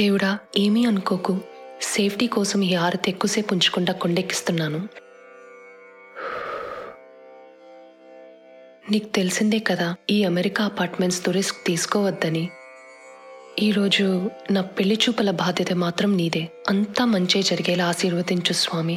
దేవుడా ఏమీ అనుకోకు సేఫ్టీ కోసం ఈ హారతి ఎక్కువసేపు ఉంచకుండా కొండెక్కిస్తున్నాను నీకు తెలిసిందే కదా ఈ అమెరికా అపార్ట్మెంట్స్తో రిస్క్ తీసుకోవద్దని ఈరోజు నా పెళ్లి చూపుల బాధ్యత మాత్రం నీదే అంతా మంచే జరిగేలా ఆశీర్వదించు స్వామి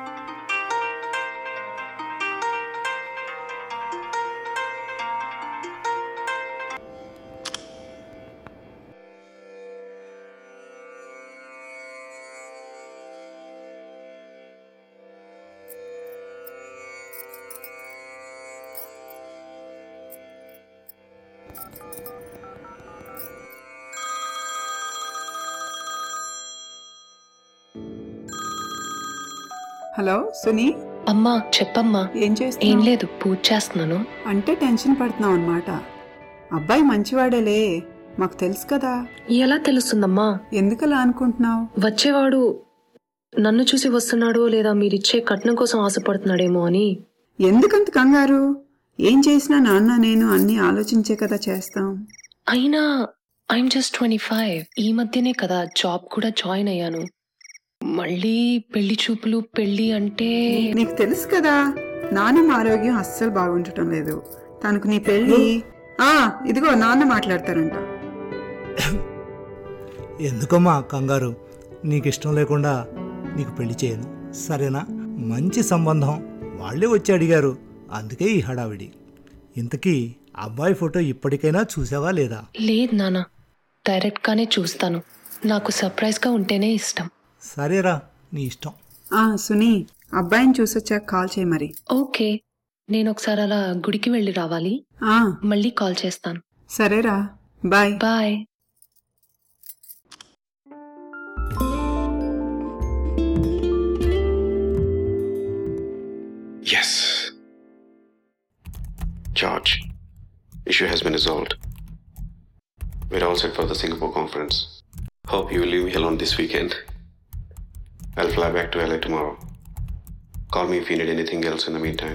హలో సునీ అమ్మా చెప్పమ్మా ఏం ఏం చేస్తున్నావు లేదు పూజ చేస్తున్నాను అంటే టెన్షన్ పడుతున్నావు అనమాట అబ్బాయి మంచివాడేలే మాకు తెలుసు కదా ఎలా తెలుస్తుందమ్మా ఎందుకలా అనుకుంటున్నావు వచ్చేవాడు నన్ను చూసి వస్తున్నాడో లేదా మీరిచ్చే కట్నం కోసం ఆశపడుతున్నాడేమో అని ఎందుకంత కంగారు ఏం చేసినా నాన్న నేను అన్ని ఆలోచించే కదా చేస్తాం అయినా ఐఎమ్ జస్ట్ ట్వంటీ ఫైవ్ ఈ మధ్యనే కదా జాబ్ కూడా జాయిన్ అయ్యాను మళ్ళీ పెళ్లి చూపులు పెళ్లి అంటే నీకు తెలుసు కదా నాన్నమ్మ ఆరోగ్యం అస్సలు బాగుండటం లేదు తనకు నీ పెళ్ళి ఆ ఇదిగో నాన్న మాట్లాడతారంట ఎందుకమ్మా కంగారు నీకు ఇష్టం లేకుండా నీకు పెళ్లి చేయను సరేనా మంచి సంబంధం వాళ్ళే వచ్చి అడిగారు అందుకే ఈ హడావిడి ఇంతకీ అబ్బాయి ఫోటో ఇప్పటికైనా చూసావా లేదా లేదు నాన్న డైరెక్ట్ గానే చూస్తాను నాకు సర్ప్రైజ్ గా ఉంటేనే ఇష్టం సరేరా నీ ఇష్టం ఆ సునీ అబ్బాయిని చూసొచ్చాక కాల్ చేయి మరి ఓకే నేను ఒకసారి అలా గుడికి వెళ్ళి రావాలి ఆ మళ్ళీ కాల్ చేస్తాను సరేరా bye bye Yes. George, issue has been resolved. We're all set for the Singapore conference. Hope you will leave me alone this weekend. I'll fly back to LA tomorrow. Call me if you need anything else in the meantime.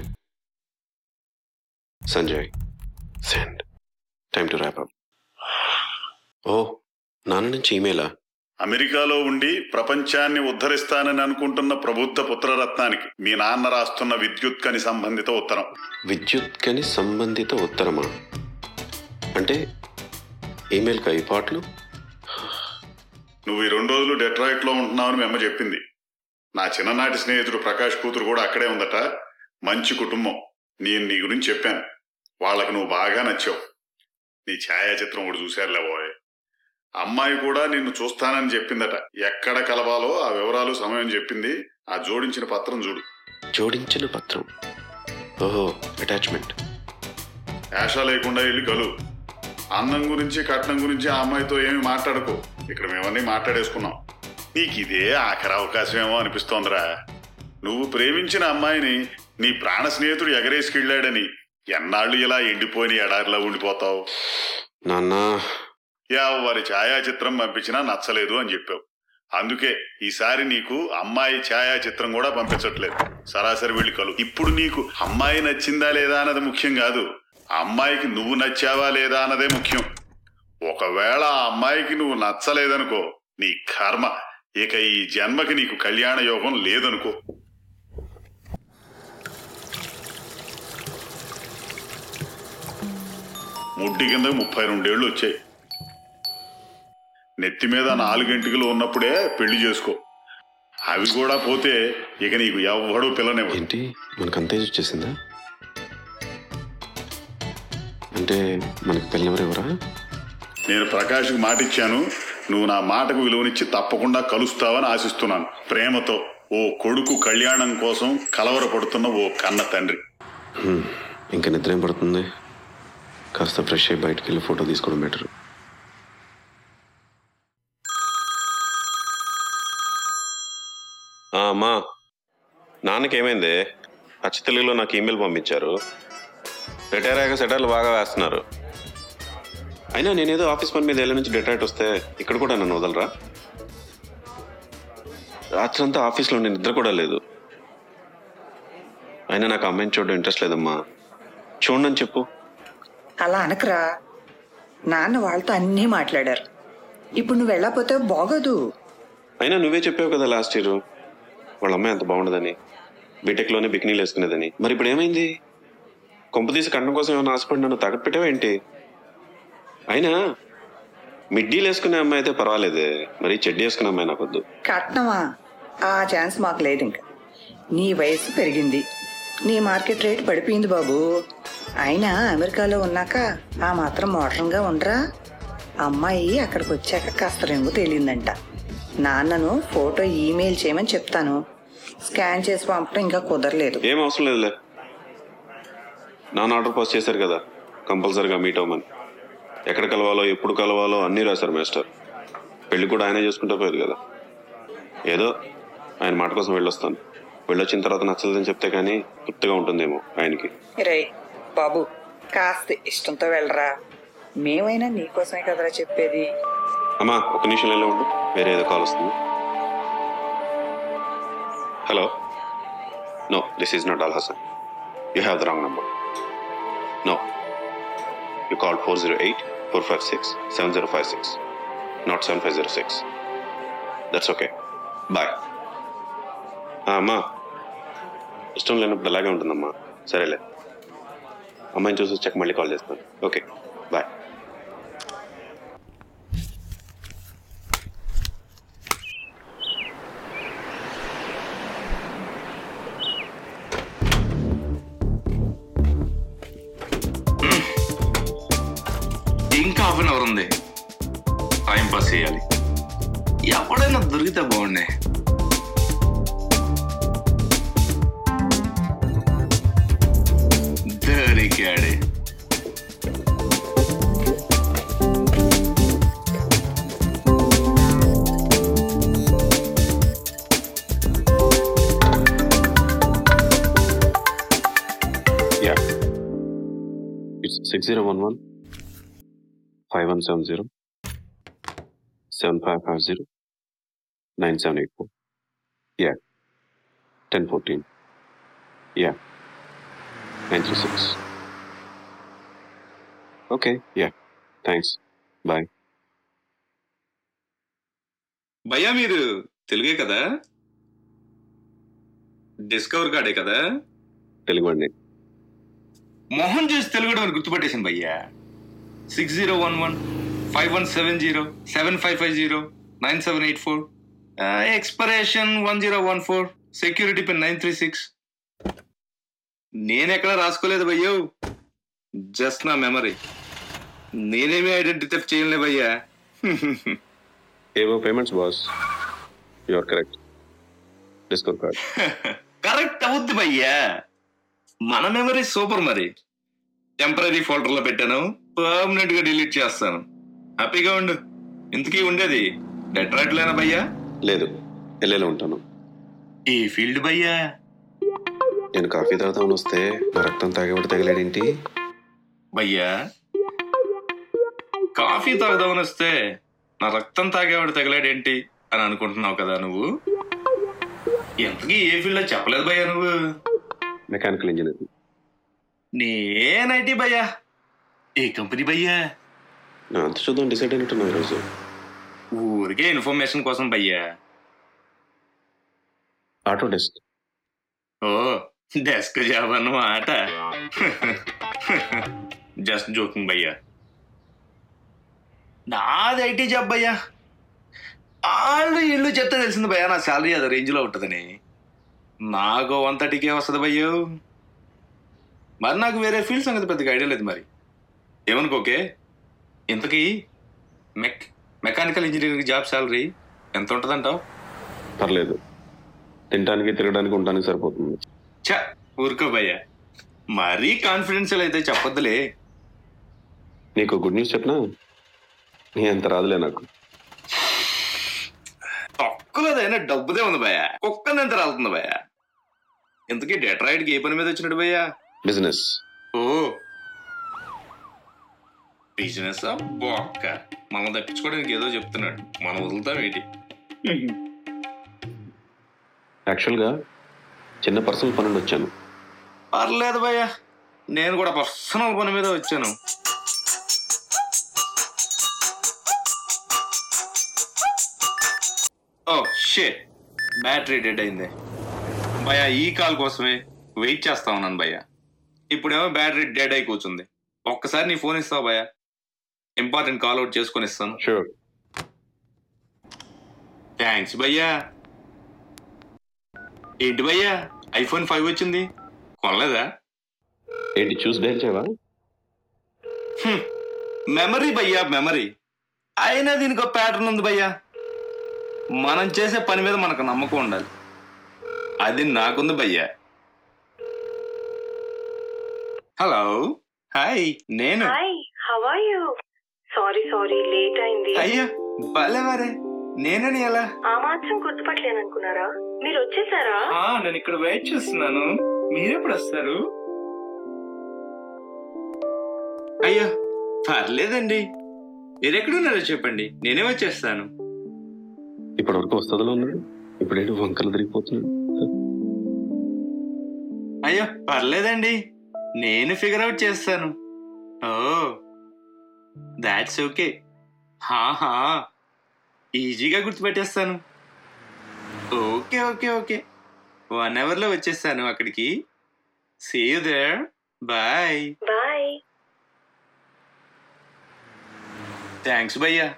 Sanjay, send. Time to wrap up. Oh, నాన్న నుంచి ఈమెయిలా అమెరికాలో ఉండి ప్రపంచాన్ని ఉద్ధరిస్తానని అనుకుంటున్న ప్రబుద్ధ పుత్రరత్నానికి మీ నాన్న రాస్తున్న విద్యుత్ కని సంబంధిత ఉత్తరం విద్యుత్ కని సంబంధిత ఉత్తరమా అంటే ఈమెయిల్ కా ఈ పాటలు నువ్వు ఈ రెండు రోజులు డెట్రాయిట్ లో ఉంటున్నావని మీ అమ్మ చెప్పింది నా చిన్ననాటి స్నేహితుడు ప్రకాష్ కూతురు కూడా అక్కడే ఉందట మంచి కుటుంబం నేను నీ గురించి చెప్పాను వాళ్ళకి నువ్వు బాగా నచ్చావు నీ ఛాయాచిత్రం కూడా చూశారులే బాయ్ అమ్మాయి కూడా నిన్ను చూస్తానని చెప్పిందట ఎక్కడ కలవాలో ఆ వివరాలు సమయం చెప్పింది ఆ జోడించిన పత్రం చూడు జోడించిన పత్రం ఓహో అటాచ్మెంట్ యాష లేకుండా వెళ్ళి కలు అన్నం గురించి కట్నం గురించి ఆ అమ్మాయితో ఏమి మాట్లాడకు ఇక్కడ మేమన్నీ మాట్లాడేసుకున్నాం నీకు ఇదే ఆఖరి అవకాశం ఏమో అనిపిస్తోందిరా నువ్వు ప్రేమించిన అమ్మాయిని నీ ప్రాణ స్నేహితుడు ఎగరేసుకెళ్ళాడని ఎన్నాళ్ళు ఇలా ఎండిపోయిన ఎడారిలో ఉండిపోతావు నాన్న ఎవరి ఛాయాచిత్రం పంపించినా నచ్చలేదు అని చెప్పావు అందుకే ఈసారి నీకు అమ్మాయి ఛాయాచిత్రం కూడా పంపించట్లేదు సరాసరి వెళ్ళి కలు ఇప్పుడు నీకు అమ్మాయి నచ్చిందా లేదా అన్నది ముఖ్యం కాదు ఆ అమ్మాయికి నువ్వు నచ్చావా లేదా అన్నదే ముఖ్యం ఒకవేళ ఆ అమ్మాయికి నువ్వు నచ్చలేదనుకో నీ కర్మ ఇక ఈ జన్మకి నీకు కళ్యాణ యోగం లేదనుకో ముడ్డి కింద ముప్పై రెండేళ్లు వచ్చాయి నెత్తి మీద నాలుగింటికలు ఉన్నప్పుడే పెళ్లి చేసుకో అవి కూడా పోతే ఇక నీకు ఎవ్వడూ పిల్లనివ్వడు ఏంటి మనకు అంతే వచ్చేసిందా అంటే మనకి పెళ్ళెవరు ఎవరా నేను ప్రకాష్కి మాట ఇచ్చాను నువ్వు నా మాటకు విలువనిచ్చి తప్పకుండా కలుస్తావని ఆశిస్తున్నాను ప్రేమతో ఓ కొడుకు కళ్యాణం కోసం కలవరపడుతున్న ఓ కన్న తండ్రి హ్మ్, ఇంకా నిద్ర ఏం పడుతుంది కాస్త ఫ్రెష్ అయ్యి బయటకు వెళ్ళి ఫోటో తీసుకోవడం బెటర్ అమ్మా నాన్నకి ఏమైంది అచ్చ తెలుగులో నాకు ఈమెయిల్ పంపించారు రిటైర్ అయ్యాక సెటర్లు బాగా వేస్తున్నారు అయినా నేనేదో ఆఫీస్ పని మీద వెళ్ళ నుంచి డెటాయిట్ వస్తే ఇక్కడ కూడా నన్ను వదలరా రాత్రంతా ఆఫీస్లో నేను నిద్ర కూడా లేదు అయినా నాకు ఆ అమ్మాయిని చూడడం ఇంట్రెస్ట్ లేదమ్మా చూడని చెప్పు అలా అనకరా నాన్న వాళ్ళతో అన్నీ మాట్లాడారు ఇప్పుడు నువ్వు వెళ్ళకపోతే బాగోదు అయినా నువ్వే చెప్పావు కదా లాస్ట్ ఇయర్ వాళ్ళ అమ్మాయి అంత బాగుండదని బీటెక్లోనే బికినీలు వేసుకునేదని మరి ఇప్పుడు ఏమైంది కొంపదీసి కట్నం కోసం ఏమైనా ఆశపడి నన్ను తాకట్టు పెట్టావా ఏంటి అయినా మిడ్డీలు వేసుకునే అమ్మాయి అయితే పర్వాలేదే మరి చెడ్డీ వేసుకునే అమ్మాయి నాకొద్దు కట్నమా ఆ ఛాన్స్ మాకు లేదు ఇంకా నీ వయసు పెరిగింది నీ మార్కెట్ రేట్ పడిపోయింది బాబు అయినా అమెరికాలో ఉన్నాక ఆ మాత్రం మోడర్న్గా ఉండరా అమ్మాయి అక్కడికి వచ్చాక కాస్త రంగు తేలిందంట నాన్నను ఫోటో ఈమెయిల్ చేయమని చెప్తాను స్కాన్ చేసి పంపడం ఇంకా కుదరలేదు ఏం అవసరం లేదులే నాన్న ఆర్డర్ పాస్ చేశారు కదా కంపల్సరీగా మీట్ అవ్వమని ఎక్కడ కలవాలో ఎప్పుడు కలవాలో అన్నీ రాశారు మాస్టర్ పెళ్లి కూడా ఆయనే చేసుకుంటూ పోయేది కదా ఏదో ఆయన మాట కోసం వెళ్ళొస్తాను వెళ్ళొచ్చిన తర్వాత నచ్చలేదని చెప్తే కానీ తృప్తిగా ఉంటుందేమో ఆయనకి రే బాబు కాస్త ఇష్టంతో వెళ్ళరా మేమైనా నీకోసమే కదరా చెప్పేది అమ్మా ఒక నిమిషం వెళ్ళి ఉండు వేరే ఏదో కాల్ వస్తుంది hello no this is not Al Hasan you have the wrong number no you call four zero eight four five six seven zero five six not seven five zero six that's okay bye అమ్మా ఇష్టం లేనప్పుడు అలాగే ఉంటుందమ్మా సరేలే అమ్మాయిని చూసి వచ్చాక మళ్ళీ కాల్ చేస్తాను ఓకే బాయ్ ఇంకా హాఫ్ అన్ అవర్ ఉంది టైం పాస్ చేయాలి ఎప్పుడైనా దొరికితే బాగుండే దొరికాడే Yeah. It's 6011 5170 7550 9784. Yeah. 1014. Yeah. 936. Okay. Yeah. Thanks. Bye. భయ్యా మీరు తెలుగే కదా డిస్కవర్ కార్డే కదా తెలుగు అండి మోహన్ చూసి తెలుగు అని గుర్తుపట్టేసింది భయ్యా six zero one one five one seven zero seven five five zero nine seven eight four expiration one zero one four security pin nine three six నేనెక్కడ రాసుకోలేదు భయ్యో జస్ట్ నా మెమరీ నేనేమి ఐడెంటిటీ థెఫ్ట్ చేయలే భయ్యా ఏవో payments boss you are correct discount card correct అవుద్ది భయ్యా మన మెమరీ సూపర్ మరి టెంపరీ ఫోల్డర్ లో పెట్టాను పర్మనెంట్ గా డిలీట్ చేస్తాను హ్యాపీగా ఉండు ఇంతకీ ఉండేది డెట్రాయిట్ లేనా భయ్యా లేదు ఎల్ఏలో ఉంటాను ఈ ఫీల్డ్ భయ్యా నేను కాఫీ తాగుతామని వస్తే నా రక్తం తాగేవాడు తగిలాడేంటి భయ్యా కాఫీ తాగుదామని వస్తే నా రక్తం తాగేవాడు తగిలాడేంటి అని అనుకుంటున్నావు కదా నువ్వు ఎంతకీ ఏ ఫీల్డ్ చెప్పలేదు భయ్యా నువ్వు మెకానికల్ ఇంజనీరింగ్ నేనైటీ భయ్యా ఏ కంపెనీ భయ్యా నా అంత చూద్దాం డిసైడ్ అయినట్టున్నా ఈరోజు ఊరికే ఇన్ఫర్మేషన్ కోసం భయ్యా ఆటో డెస్క్ ఓ డెస్క్ జాబ్ అన్నమాట జస్ట్ జోకింగ్ భయ్యా నాది ఐటీ జాబ్ భయ్యా వాళ్ళు ఇల్లు చెప్తే తెలిసింది భయ్యా నా శాలరీ అదే రేంజ్లో ఉంటుందని నాకు అంతటికే వస్తుంది భయ్యో మరి నాకు వేరే ఫీల్డ్ సంగతి పెద్దగా ఐడియా లేదు మరి ఏమనుకోకే ఇంతకీ mech mechanical engineering job salary ఎంత ఉంటుందంటావు పర్లేదు తినడానికి తిరగడానికి ఉండడానికి సరిపోతుంది చ ఊరుకో భయ్యా మరీ కాన్ఫిడెన్షియల్ అయితే చెప్పొద్దులే నీకు గుడ్ న్యూస్ చెప్పనా నీ అంత రాదులే నాకు తక్కువదైనా డబ్బుదే ఉంది భయ్యా కుక్కని ఎంత రాలుతుంది భయ్యా ఇంతకీ డెట్రాయిడ్కి ఏ పని మీద వచ్చినాడు భయ్యా బిజినెస్ ఓ బిజినెస్ బొక్క మనం తప్పించుకోవడానికి ఏదో చెప్తున్నాడు మనం వదులుతాం ఏంటి యాక్చువల్గా చిన్న పర్సనల్ పని నుండి వచ్చాను పర్లేదు భయ్యా నేను కూడా పర్సనల్ పని మీద వచ్చాను ఓ షేట్ బ్యాటరీ డెడ్ అయింది భయ ఈ కాల్ కోసమే వెయిట్ చేస్తా ఉన్నాను భయ్య ఇప్పుడేమో బ్యాటరీ డెడ్ అయి కూర్చుంది ఒక్కసారి నీ ఫోన్ ఇస్తావు భయ్య ఇంపార్టెంట్ కాల్ అవుట్ చేసుకొని ఇస్తాను షూర్ థ్యాంక్స్ భయ్యా ఏంటి భయ్యా ఐఫోన్ ఫైవ్ వచ్చింది కొనలేదా ఏంటి చూసి డైల్ చేయవా మెమరీ భయ్యా మెమరీ అయినా దీనికి ఒక ప్యాటర్న్ ఉంది భయ్యా మనం చేసే పని మీద మనకు నమ్మకం ఉండాలి అది నాకుంది భయ్యా హలో హాయ్ నేను hi how are you sorry sorry late అయింది అయ్యా భలేవారే నేనని ఎలా ఆ మాత్రం గుర్తుపట్టలేను అనుకున్నారా మీరు వచ్చేసారా ఆ, నేను ఇక్కడ వెయిట్ చేస్తున్నాను మీరెప్పుడు వస్తారు అయ్యా పర్లేదండి మీరు ఎక్కడున్నారో చెప్పండి నేనే వచ్చేస్తాను ఇప్పటి వరకు వస్తుందిలో ఉన్నాడు ఇప్పుడేంటి వంకలు తిరిగిపోతున్నాడు అయ్యో పర్లేదండి నేను ఫిగర్ అవుట్ చేస్తాను ఓ దాట్స్ ఓకే హాహా ఈజీగా గుర్తుపెట్టేస్తాను ఓకే ఓకే ఓకే వన్ అవర్లో వచ్చేస్తాను అక్కడికి see you there bye bye thanks భయ్యా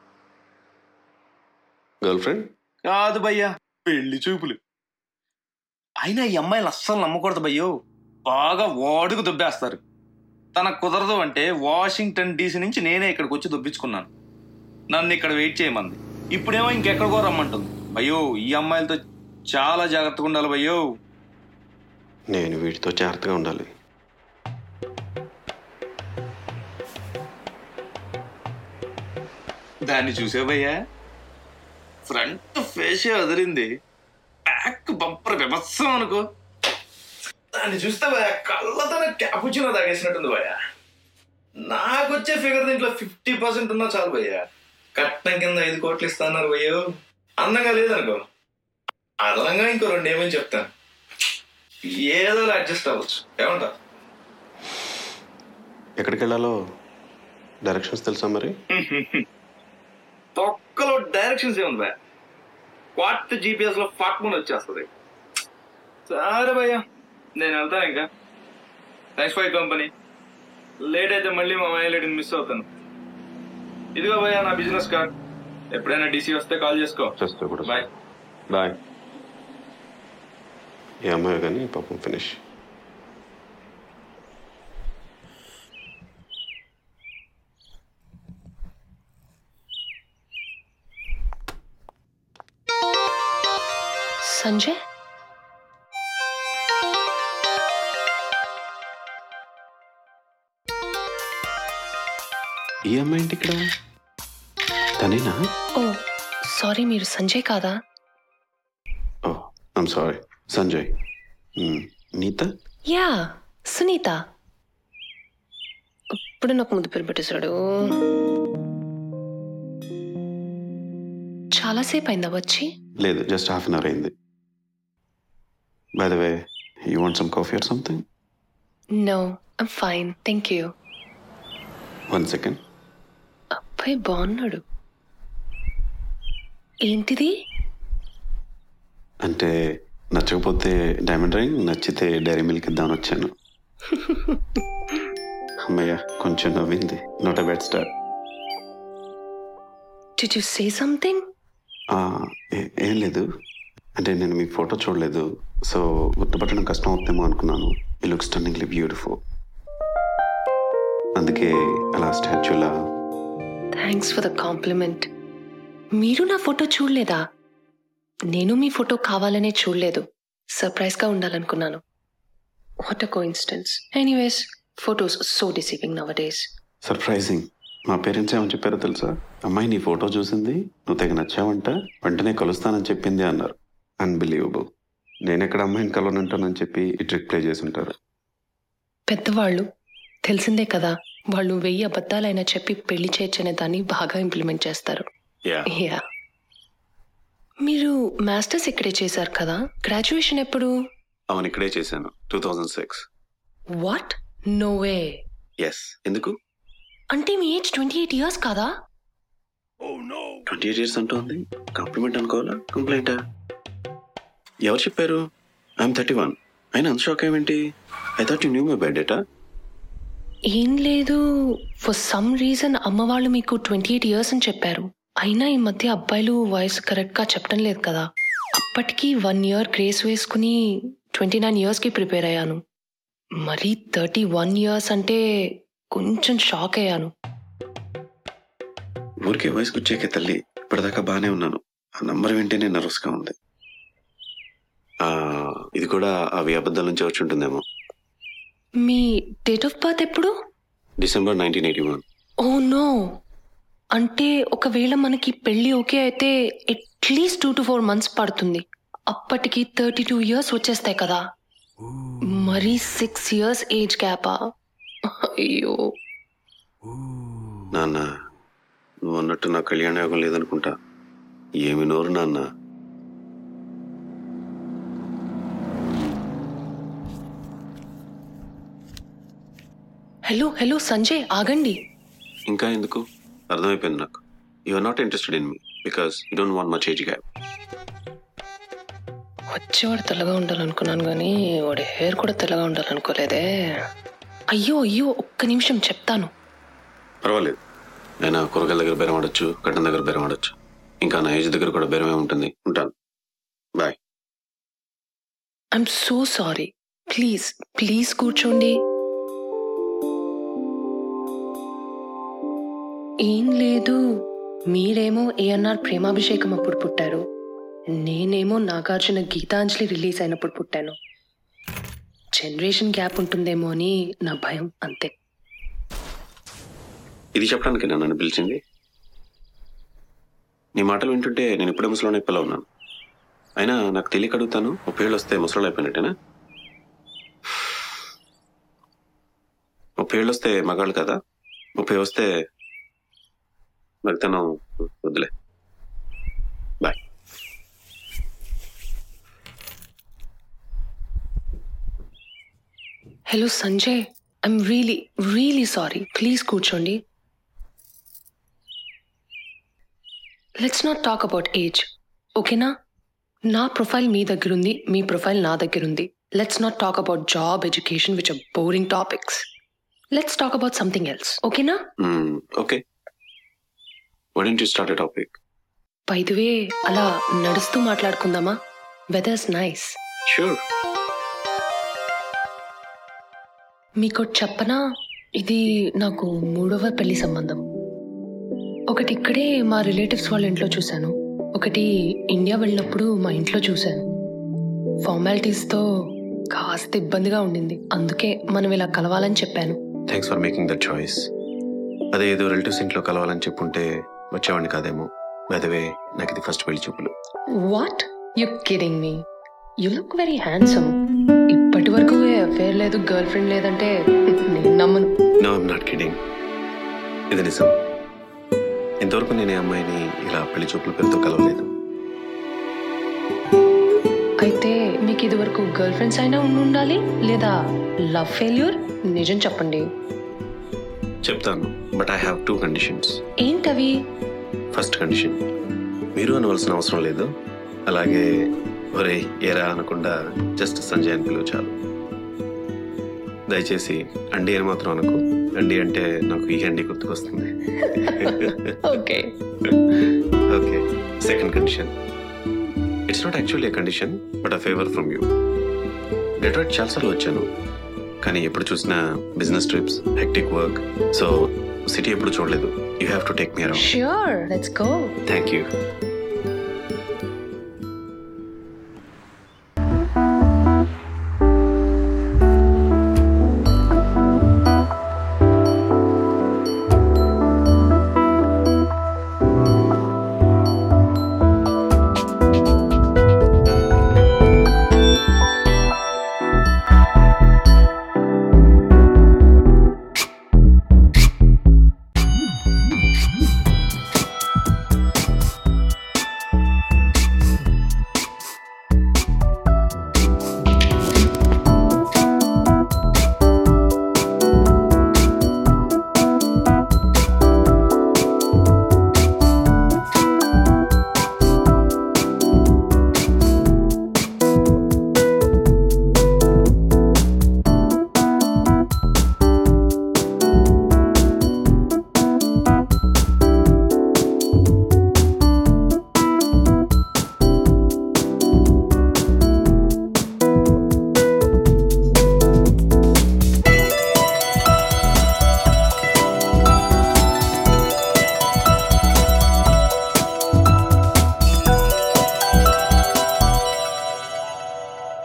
గర్ల్ ఫ్రెండ్ కాదు భయ్యా పెళ్లి చూపులు అయినా ఈ అమ్మాయిలు అస్సలు నమ్మకూడదు భయ్యో బాగా వాడుకు దుబ్బేస్తారు తనకు కుదరదు అంటే వాషింగ్టన్ డీసీ నుంచి నేనే ఇక్కడికి వచ్చి దుబ్బించుకున్నాను నన్ను ఇక్కడ వెయిట్ చేయమంది ఇప్పుడేమో ఇంకెక్కడికో రమ్మంటుంది భయ్యో ఈ అమ్మాయిలతో చాలా జాగ్రత్తగా ఉండాలి భయ్యో నేను వీటితో జాగ్రత్తగా ఉండాలి దాన్ని చూసే భయ్యా ఫ్రంట్ ఫేసే వదిలింది బ్యాక్ బంపర్ విమర్శం అనుకో దాన్ని చూస్తే భయ్యా కళ్ళతో క్యాపుచినో తాగేసినట్టుంది భయ్యా నాకు వచ్చే ఫిగర్ దీంట్లో ఫిఫ్టీ పర్సెంట్ ఉన్నా చాలు భయ్యా కట్నం కింద ఐదు కోట్లు ఇస్తాన్నారు భయ్యో అందంగా లేదనుకో అదనంగా ఇంకో రెండు ఏమని చెప్తాను ఏదో అడ్జస్ట్ అవ్వచ్చు ఏమంటా ఎక్కడికి వెళ్ళాలో డైరెక్షన్స్ తెలుసా మరి తొక్కలో డైరెక్షన్స్ ఏముంది భయ క్వార్ట్ జీపీఎస్ లో ఫాట్ ముందు వచ్చేస్తుంది సరే భయ్యా నేను వెళ్తాను ఇంకా థ్యాంక్స్ ఫర్ కంపెనీ లేట్ అయితే మళ్ళీ మా మైలేటిని మిస్ అవుతాను ఇదిగో భయ్యా నా బిజినెస్ కార్డ్ ఎప్పుడైనా డీసీ వస్తే కాల్ చేసుకో చేస్తే కూడా బాయ్ బాయ్ ఈ అమ్మాయి కానీ పాపం ఫినిష్ సంజయ్ ఈ అమ్మాయి ఏంటి ఇక్కడ తనేనా ఓ సారీ మీరు సంజయ్ కాదా oh I'm sorry Sanjay hmm. Neetha yeah Sunitha ఇప్పుడు నాకు ముందు పేరు పెట్టేశాడు చాలాసేపు అయిందా వచ్చి లేదు జస్ట్ హాఫ్ అన్ అవర్ అయింది by the way you want some coffee or something no I'm fine thank you one second అబ్బాయి బాగున్నాడు ఏంటిది అంటే నచ్చకపోతే డైమండ్ రింగ్ నచ్చితే డైరీ మిల్క్ ఇద్దామని వచ్చాను అమ్మయ్య కొంచెం నవ్వింది not a bad start did you say something ఏం లేదు అంటే నేను మీ ఫోటో చూడలేదు సో గుర్తుపట్టడం కష్టం అవుతుందేమో అనుకున్నాను ఈ లుక్ స్టన్నింగ్లీ బ్యూటిఫుల్ అందుకే అలా స్టాచ్యూలా థ్యాంక్స్ ఫర్ ద కాంప్లిమెంట్ మీరు నా ఫోటో చూడలేదా నేను మీ ఫోటో కావాలనే చూడలేదు సర్ప్రైజ్గా ఉండాలనుకున్నాను what a coincidence anyways photos so deceiving nowadays surprising మా పేరెంట్స్ ఏమని చెప్పారో తెలుసా అమ్మాయి నీ ఫోటో చూసింది నువ్వు తెగ నచ్చావంట వెంటనే కలుస్తానని చెప్పింది అన్నారు అన్బిలీవబుల్ నేను ఎక్కడ అమ్మాయిని కలవనంటానని చెప్పి ఈ ట్రిక్ ప్లే చేసి ఉంటారు పెద్దవాళ్ళు తెలిసిందే కదా వాళ్ళు వెయ్యి అబద్ధాలైనా చెప్పి పెళ్లి చేయొచ్చనే దాన్ని బాగా ఇంప్లిమెంట్ చేస్తారు యా యా మీరు మాస్టర్స్ ఇక్కడే చేశారు కదా గ్రాడ్యుయేషన్ ఎప్పుడు అవును ఇక్కడే చేశాను two thousand six what no way yes ఎందుకు అంటే మీ ఏజ్ ట్వంటీ ఎయిట్ ఇయర్స్ కదా ట్వంటీ ఎయిట్ ఇయర్స్ అంటోంది కాంప్లిమెంట్ అనుకోవాలా కంప్లైంటా ఎవరు చెప్పారు ఐఎమ్ థర్టీ వన్ అయినా అంత షాక్ ఏమేంటి I thought you knew my birth date ఏం లేదు ఫర్ సమ్ రీజన్ అమ్మ వాళ్ళు మీకు ట్వంటీ ఎయిట్ ఇయర్స్ అని చెప్పారు అయినా ఈ మధ్య అబ్బాయిలు వయసు కరెక్ట్గా చెప్పడం లేదు కదా అప్పటికి వన్ ఇయర్ గ్రేస్ వేసుకుని ట్వంటీ నైన్ ఇయర్స్కి ప్రిపేర్ అయ్యాను మరీ థర్టీ వన్ ఇయర్స్ అంటే కొంచెం షాక్ అయ్యాను ఊరికే వయసుకు వచ్చాకే తల్లి ఇప్పటిదాకా బాగానే ఉన్నాను ఆ నంబర్ వింటేనే నర్వస్గా ఉంది ఆ, ఇది కూడా అవి అబద్ధాల నుంచి వచ్చి ఉంటుందేమో మీ డేట్ ఆఫ్ బర్త్ ఎప్పుడు December nineteen eighty one oh no అంటే ఒకవేళ మనకి పెళ్ళి ఓకే అయితే at least two to four months పడుతుంది అప్పటికి థర్టీ టూ ఇయర్స్ వచ్చేస్తాయి కదా మరి సిక్స్ ఇయర్స్ ఏజ్ గ్యాపా అయ్యో నాన్న నువ్వు అన్నట్టు నా కళ్యాణ యోగం లేదనుకుంటా ఏమి నోరు నాన్న హలో హలో సంజయ్ ఆగండి ఇంకా ఎందుకు అర్థమైపోయింది నాకు you are not interested in me because you don't want much age gap వచ్చేవాడు తెల్లగా ఉండాలనుకున్నాను కానీ వాడి హెయిర్ కూడా తెల్లగా ఉండాలనుకోలేదే అయ్యో అయ్యో ఒక్క నిమిషం చెప్తాను పర్వాలేదు నేను కూరగాయల దగ్గర బేరం ఆడొచ్చు కట్టం దగ్గర బేరం ఆడొచ్చు ఇంకా నా ఏజ్ దగ్గర కూడా బేరమే ఉంటుంది ఉంటాను bye I'm so sorry please please కూర్చోండి ఏం లేదు మీరేమో ఏఎన్ఆర్ ప్రేమాభిషేకం అప్పుడు పుట్టారు నేనేమో నాగార్జున గీతాంజలి రిలీజ్ అయినప్పుడు పుట్టాను జనరేషన్ గ్యాప్ ఉంటుందేమో అని నా భయం అంతే ఇది చెప్పడానికి నన్ను పిలిచింది నీ మాటలు వింటుంటే నేను ఇప్పుడే ముసలోనే పిల్ల ఉన్నాను అయినా నాకు తెలియక అడుగుతాను ముప్పై ఏళ్ళు వస్తే ముసలోళ్ళు అయిపోయినట్టేనా ముప్పై ఏళ్ళు వస్తే మగాళ్ళు కదా ముప్పై వస్తే మరితనం వద్దులే bye hello Sanjay I'm really really sorry please కూర్చోండి let's not talk about age ఓకేనా నా ప్రొఫైల్ మీ దగ్గర ఉంది మీ ప్రొఫైల్ నా దగ్గర ఉంది let's not talk about job education which are boring topics let's talk about something else ఓకేనా okay why don't you start topic by the way అలా నడుస్తూ మాట్లాడుకుందామా వెదర్స్ నైస్ షూర్ మీకు చెప్పనా ఇది నాకు మూడవ పెళ్లి సంబంధం ఒకటి ఇక్కడే మా రిలేటివ్స్ వాళ్ళ ఇంట్లో చూశాను ఒకటి ఇండియా వెళ్ళినప్పుడు మా ఇంట్లో చూశాను ఫార్మాలిటీస్తో కాస్త ఇబ్బందిగా ఉండింది అందుకే మనం ఇలా కలవాలని చెప్పాను thanks for making that choice అదే ఏదో రిలేటివ్స్ ఇంట్లో కలవాలని చెప్పుంటే వచ్చేవాడిని కాదేమో వే నాకు ఇది ఫస్ట్ పెళ్లి చూపులు what you kidding me you look very handsome ఇప్పటి వరకు అఫేర్ లేదు గర్ల్ ఫ్రెండ్ లేదంటే నేను నమ్మను నో ఐమ్ నాట్ కిడింగ్ ఇది నిజం ఇంతవరకు నేను ఈ అమ్మాయిని ఇలా పెళ్లి చూపుల పేరుతో కలవలేదు అయితే మీకు ఇది వరకు గర్ల్ ఫ్రెండ్స్ అయినా ఉండి ఉండాలి లేదా లవ్ ఫెయిల్యూర్ నిజం చెప్పండి చెప్తాను but I have two conditions ఏంటవి ఫస్ట్ కండిషన్ మీరు అనవలసిన అవసరం లేదు అలాగే ఒరే ఏరా అనకుండా జస్ట్ సంజయ్ అని పిలువు చాలు దయచేసి అండి అని మాత్రం అనకు అండి అంటే నాకు ఈ అండి గుర్తుకొస్తుంది okay okay second condition it's not actually a condition but a favour from you Detroit చాలాసార్లు వచ్చాను కానీ ఎప్పుడు చూసినా business trips hectic work so city ఎప్పుడు చూడలేదు you have to take me around sure let's go thank you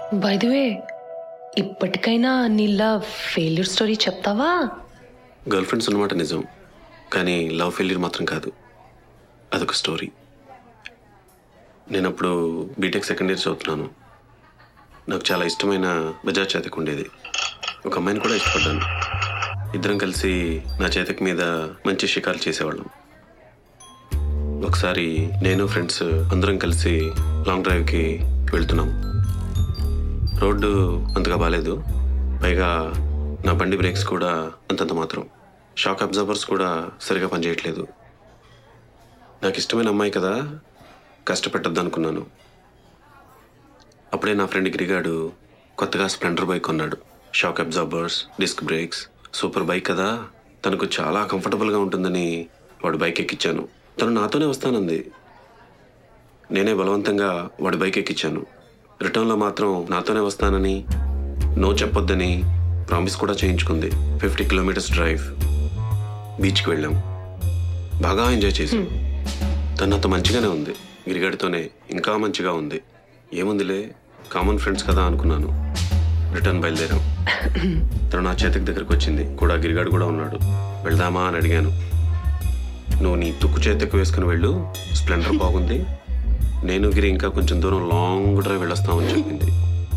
by the way ఇప్పటికైనా నీ love failure story చెప్తావా గర్ల్ ఫ్రెండ్స్ అన్నమాట నిజం కానీ లవ్ ఫెయిల్యూర్ మాత్రం కాదు అదొక స్టోరీ నేను అప్పుడు బీటెక్ సెకండ్ ఇయర్ చదువుతున్నాను నాకు చాలా ఇష్టమైన బజాజ్ చేతకు ఉండేది ఒక అమ్మాయిని కూడా ఇష్టపడ్డాను ఇద్దరం కలిసి నా చేతక్ మీద మంచి షికారు చేసేవాళ్ళం ఒకసారి నేను ఫ్రెండ్స్ అందరం కలిసి లాంగ్ డ్రైవ్కి వెళ్తున్నాం రోడ్డు అంతగా బాగాలేదు పైగా నా బండి బ్రేక్స్ కూడా అంతంత మాత్రం షాక్ అబ్జర్వర్స్ కూడా సరిగా పనిచేయట్లేదు నాకు ఇష్టమైన అమ్మాయి కదా కష్టపెట్టద్దు అనుకున్నాను అప్పుడే నా ఫ్రెండ్ గిరిగాడు కొత్తగా స్ప్లెండర్ బైక్ కొన్నాడు shock absorbers disc brakes super bike కదా తనకు చాలా కంఫర్టబుల్గా ఉంటుందని వాడు బైక్ ఎక్కించాను తను నాతోనే వస్తానంది నేనే బలవంతంగా వాడి బైక్ ఎక్కించాను రిటర్న్లో మాత్రం నాతోనే వస్తానని నో చెప్పొద్దని ప్రామిస్ కూడా చేయించుకుంది ఫిఫ్టీ కిలోమీటర్స్ డ్రైవ్ బీచ్కి వెళ్ళాం బాగా ఎంజాయ్ చేసాం తను నాతో మంచిగానే ఉంది గిరిగాడితోనే ఇంకా మంచిగా ఉంది ఏముందిలే కామన్ ఫ్రెండ్స్ కదా అనుకున్నాను రిటర్న్ బయలుదేరాం తను నా చేతికి దగ్గరకు వచ్చింది కూడా గిరిగాడు కూడా ఉన్నాడు వెళ్దామా అని అడిగాను నువ్వు నీ తుక్కు చేతికి వేసుకుని వెళ్ళు స్ప్లెండర్ బాగుంది నేను గిరి ఇంకా కొంచెం దూరం లాంగ్ డ్రైవ్ వెళ్ళొస్తామని చెప్పింది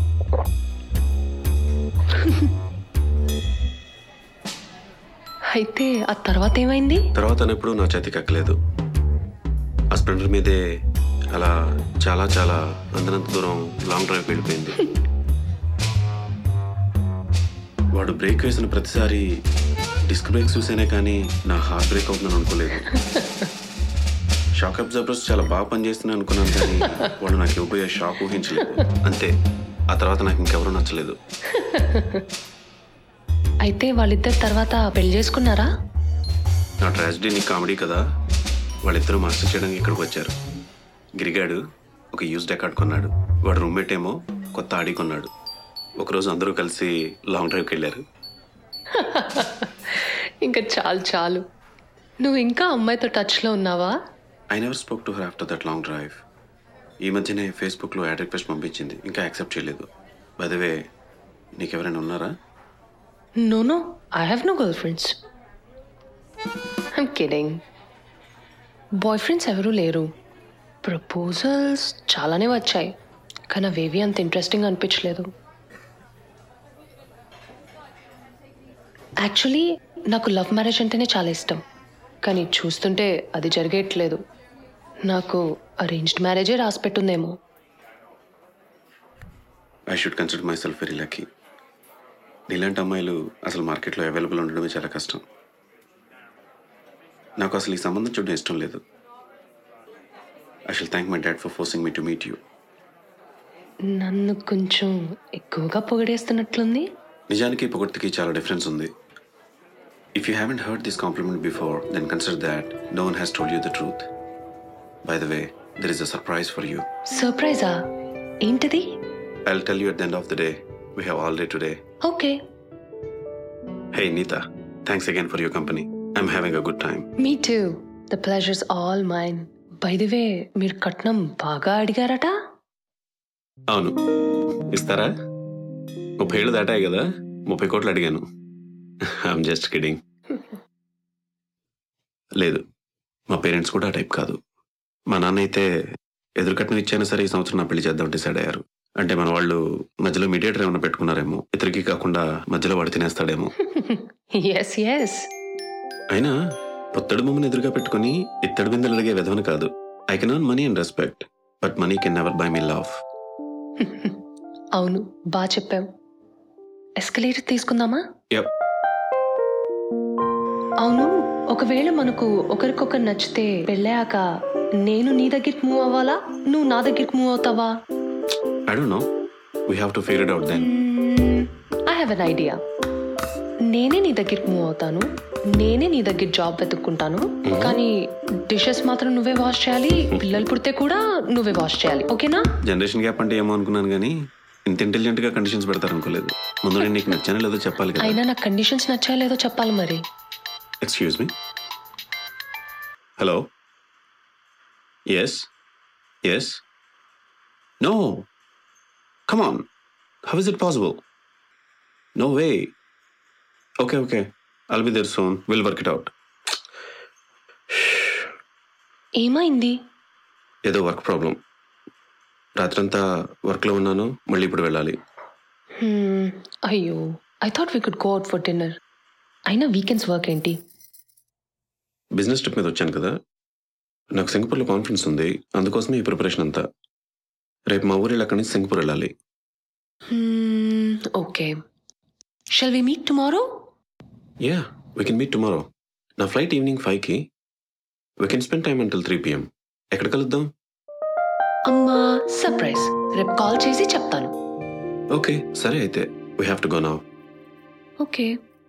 అయితే ఆ తర్వాత ఏమైంది తర్వాత తను ఎప్పుడు నా చేతికి ఎక్కలేదు ఆ స్ప్లెండర్ మీదే అలా చాలా చాలా అందనంత దూరం లాంగ్ డ్రైవ్ వెళ్ళిపోయింది వాడు బ్రేక్ వేసిన ప్రతిసారి డిస్క్ బ్రేక్ చూసేనే కానీ నా హార్ట్ బ్రేక్ అవుతుందని అనుకోలేదు షాక్ అబ్జర్వర్స్ చాలా బాగా పనిచేస్తున్నాయి అనుకున్నాను కానీ వాడు నాకు ఇవ్వబోయే షాక్ ఊహించలేదు అంతే ఆ తర్వాత నాకు ఇంకెవరూ నచ్చలేదు అయితే వాళ్ళిద్దరు తర్వాత పెళ్లి చేసుకున్నారా నా ట్రాజడీ నీ కామెడీ కదా వాళ్ళిద్దరూ మాస్టర్ చేయడానికి ఇక్కడికి వచ్చారు గిరిగాడు ఒక యూజ్ డెకార్డ్ కొన్నాడు వాడు రూమ్మేట్ ఏమో కొత్త ఆడి కొన్నాడు ఒకరోజు అందరూ కలిసి లాంగ్ డ్రైవ్కి వెళ్ళారు ఇంకా చాలు చాలు నువ్వు ఇంకా అమ్మాయితో టచ్లో ఉన్నావా I never spoke to her after that long drive ఈ మధ్యనే ఫేస్బుక్లో యాడ్ రిక్వెస్ట్ పంపించింది ఇంకా యాక్సెప్ట్ చేయలేదు బదవే నీకెవరైనా ఉన్నారా no no I have no girl friends I'm kidding boy friends ఎవరూ లేరు ప్రపోజల్స్ చాలానే వచ్చాయి కానీ అవేవి అంత ఇంట్రెస్టింగ్ అనిపించలేదు యాక్చువల్లీ నాకు లవ్ మ్యారేజ్ అంటేనే చాలా ఇష్టం కానీ చూస్తుంటే అది జరిగేట్లేదు నాకు అరేంజ్డ్ మ్యారేజే రాసి పెట్టుందేమో I should consider myself very lucky నీలాంటి అమ్మాయిలు అసలు మార్కెట్లో అవైలబుల్ ఉండడమే చాలా కష్టం నాకు అసలు ఈ సంబంధం చూడడం ఇష్టం లేదు I should thank my dad for forcing me to meet you నన్ను కొంచెం ఎక్కువగా పొగిడేస్తున్నట్లుంది నిజానికి పొగడ్తికి చాలా డిఫరెన్స్ ఉంది if you haven't heard this compliment before then consider that no one has told you the truth by the way there is a surprise for you సర్ప్రైజా ఏంటిది I tell you at the end of the day we have all day today okay hey Neeta thanks again for your company I'm having a good time me too the pleasure's all mine by the way మీరు కట్నం బాగా అడిగారట అవును ఇస్తారా ముప్పై ఏళ్ళు దాటాయి కదా ముప్పై కోట్లు అడిగాను ఐఎమ్ జస్ట్ కిడింగ్ లేదు మా పేరెంట్స్ కూడా ఆ టైప్ కాదు మా నాన్న అయితే ఎదురు కట్నం ఇచ్చైనా సరే ఈ సంవత్సరం నా పెళ్లి చేద్దాం డిసైడ్ అయ్యారు అంటే మన వాళ్ళు మధ్యలో మీడియేటర్ ఏమైనా పెట్టుకున్నారేమో ఇతరికి కాకుండా మధ్యలో వాడు తినేస్తాడేమో ఎస్ ఎస్ అయినా పొత్తడి బొమ్మను ఎదురుగా పెట్టుకుని ఇత్తడి బిందెలు అడిగే విధవన కాదు I can earn money and respect but money can never buy me love అవును బాగా చెప్పావు ఎస్కలేటర్ తీసుకుందామా యప్ అవును ఒకవేళ మనకు ఒకరికొకరు నచ్చితే పెళ్ళాక నేను నీ దగ్గరికి మూవ్ అవ్వాలా నువ్వు నా దగ్గరికి మూవ్ అవుతావా I don't know we have to figure it out then I have an idea నేనే నీ దగ్గరికి మూవ్ అవుతాను నేనే నీ దగ్గర జాబ్ వెతుక్కుంటాను కానీ డిషెస్ మాత్రం నువ్వే వాష్ చేయాలి పిల్లలు పుడితే కూడా నువ్వే వాష్ చేయాలి ఓకేనా జనరేషన్ గ్యాప్ అంటే ఏమో అనుకున్నాను కానీ ఇంత ఇంటెలిజెంట్ గా కండిషన్స్ పెడతారు అనుకోలేదు ముందు నేను నీకు నచ్చానో లేదో చెప్పాలి కదా అయినా నాకు కండిషన్స్ నచ్చాయో లేదో చెప్పాలి మరి excuse me hello yes yes no come on How is it possible? No way. Okay, okay. I'll be there soon. We'll work it out. ఏమైంది ఏదో వర్క్ ప్రాబ్లం రాత్రంతా వర్క్లో ఉన్నాను మళ్ళీ ఇప్పుడు వెళ్ళాలి Hmm, అయ్యో I thought we could go out for dinner అయినా వీకెండ్స్ వర్క్ ఏంటి బిజినెస్ ట్రిప్ మీద వచ్చాను కదా నాకు సింగపూర్లో కాన్ఫరెన్స్ ఉంది అందుకోసమే ఈ ప్రిపరేషన్ అంతా రేపు మా ఊరి అక్కడి నుంచి సింగపూర్ వెళ్ళాలి okay shall we meet tomorrow ya we can meet tomorrow నా ఫ్లైట్ ఈవినింగ్ ఫైవ్కి we can spend time until three PM ఎక్కడ కలుద్దాం అమ్మా సర్ప్రైజ్ రేపు కాల్ చేసి చెప్తాను ఓకే సరే అయితే we have to go now okay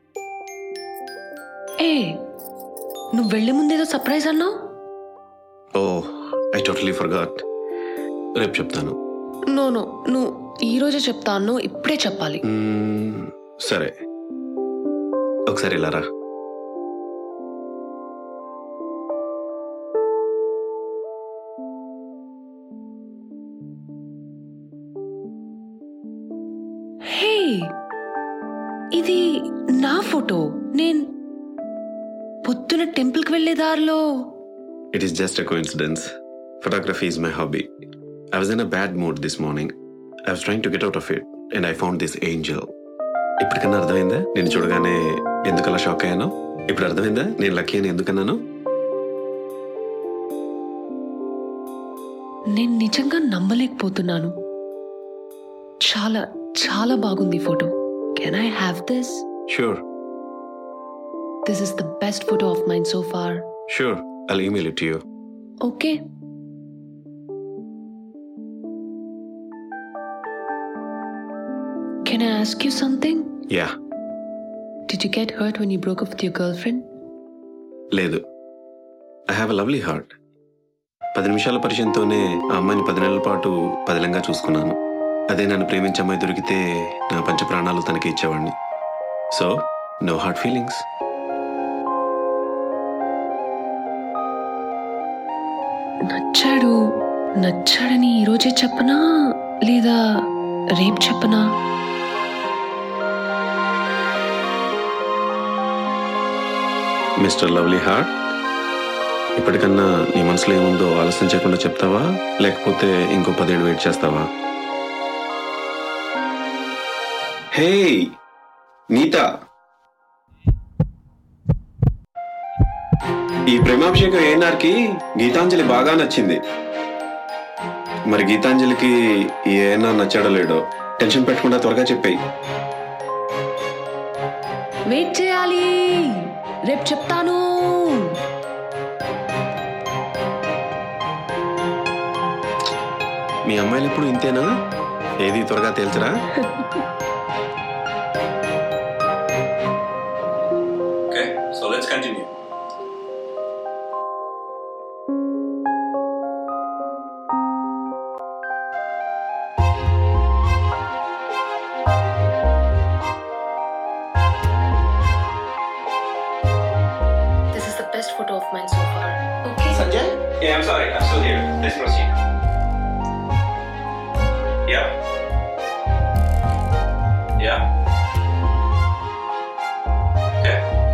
ఏ నువ్వు వెళ్ళే ముందేదో సర్ప్రైజ్ అన్నావు oh I totally forgot రేపు చెప్తాను నో నో నువ్వు ఈ రోజే చెప్తా అన్నావు ఇప్పుడే చెప్పాలి మ్మ్, సరే ఒకసారి ఇలా రా హే ఇది నా ఫోటో నేను పొద్దున టెంపుల్కి వెళ్ళే దారిలో It is just a coincidence. Photography is my hobby. I was in a bad mood this morning. I was trying to get out of it, and I found this angel. ఇప్పటికన్నా అర్థమైందా నేను చూడగానే ఎందుకు అలా షాక్ అయ్యాను ఇప్పుడు అర్థమైందా నేను లక్కీ అని ఎందుకన్నాను నేను నిజంగా నమ్మలేకపోతున్నాను చాలా చాలా బాగుంది photo can I have this sure this is the best photo of mind so far sure I'll email it you okay can I ask you something ya did you get hurt when you broke up with your girl friend లేదు I have a lovely heart పది నిమిషాల పరిచయంతోనే ఆ అమ్మాయిని పది నెలల పాటు పదిలంగా చూసుకున్నాను అదే నన్ను ప్రేమించే అమ్మాయి దొరికితే నా పంచ ప్రాణాలు తనకి ఇచ్చేవాడిని సో నో హార్ట్ ఫీలింగ్స్ నచ్చాడు నచ్చాడని ఈరోజే చెప్పనా లేదా రేపు చెప్పనా మిస్టర్ లవ్లీ హార్ట్ ఇప్పటికన్నా నీ మనసులో ఏముందో ఆలస్యం చేయకుండా చెప్తావా లేకపోతే ఇంకో పదేళ్ళు వెయిట్ చేస్తావా హే నీత ఈ ప్రేమాభిషేకం ఏఎన్ఆర్కి గీతాంజలి బాగా నచ్చింది మరి గీతాంజలికి ఈ ఏఎన్ఆర్ నచ్చాడో లేడో టెన్షన్ పెట్టకుండా త్వరగా చెప్పేయి వెయిట్ చేయాలి రేపు చెప్తాను మీ అమ్మాయిలు ఎప్పుడు ఇంతేనా ఏది త్వరగా తేల్చరా Okay, so let's continue. This is the best photo of mind so far okay Sanjay? Yeah, I'm sorry. I'm still here. Let's proceed. Yeah. Yeah. Okay.